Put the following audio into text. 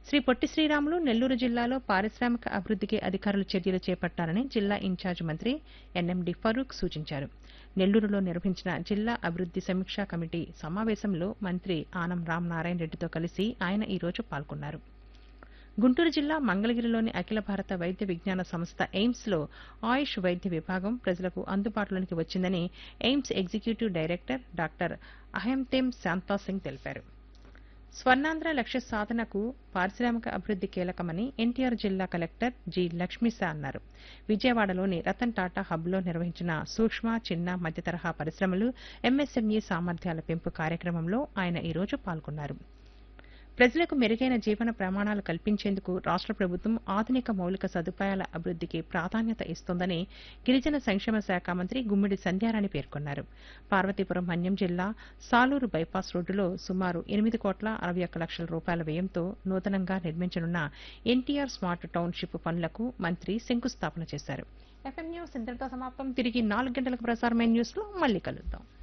శ్రీ పొట్టి శ్రీరాములు నెల్లూరు జిల్లాలో పారిశ్రామిక అభివృద్ధికి అధికారులు చర్యలు చేపట్టాలని జిల్లా ఇన్ఛార్జ్ మంత్రి ఎన్ఎండి ఫరూక్ సూచించారు నెల్లూరులో నిర్వహించిన జిల్లా అభివృద్ది సమీక్షా కమిటీ సమావేశంలో మంత్రి ఆనం రామనారాయణ రెడ్డితో కలిసి ఆయన ఈ రోజు పాల్గొన్నారు గుంటూరు జిల్లా మంగళగిరిలోని అఖిల భారత వైద్య విజ్ఞాన సంస్థ ఎయిమ్స్ లో ఆయుష్ వైద్య విభాగం ప్రజలకు అందుబాటులోనికి వచ్చిందని AIIMS executive director doctor Ahanthem Santa Singh తెలిపారు స్వర్ణాంధ్ర లక్ష్య సాధనకు పారిశ్రామిక అభివృద్ది కీలకమని ఎన్టీఆర్ జిల్లా కలెక్టర్ జి లక్ష్మీశా అన్నారు విజయవాడలోని రతన్ టాటా హబ్లో నిర్వహించిన సూక్ష్మ చిన్న మధ్య తరహా పరిశ్రమలు ఎంఎస్ఎంఈ సామర్థ్యాల పెంపు కార్యక్రమంలో ఆయన ఈ రోజు పాల్గొన్నారు ప్రజలకు మెరుగైన జీవన ప్రమాణాలు కల్పించేందుకు రాష్ట్ర ప్రభుత్వం ఆధునిక మౌలిక సదుపాయాల అభివృద్ధికి ప్రాధాన్యత ఇస్తోందని గిరిజన సంక్షేమ శాఖ మంత్రి గుమ్మిడి సంధ్యారాణి పేర్కొన్నారు పార్వతీపురం మన్యం జిల్లా సాలూరు బైపాస్ రోడ్డులో సుమారు ఎనిమిది కోట్ల అరవై ఒక్క లక్షల రూపాయల వ్యయంతో నూతనంగా నిర్మించనున్న ఎన్టీఆర్ స్మార్ట్ టౌన్షిప్ పనులకు మంత్రి శంకుస్థాపన చేశారు ఎఫ్ఎం న్యూస్ ఇంతటితో సమాప్తం తిరిగి నాలుగు గంటలకు ప్రసారమైన న్యూస్ లో మళ్ళీ కలుద్దాం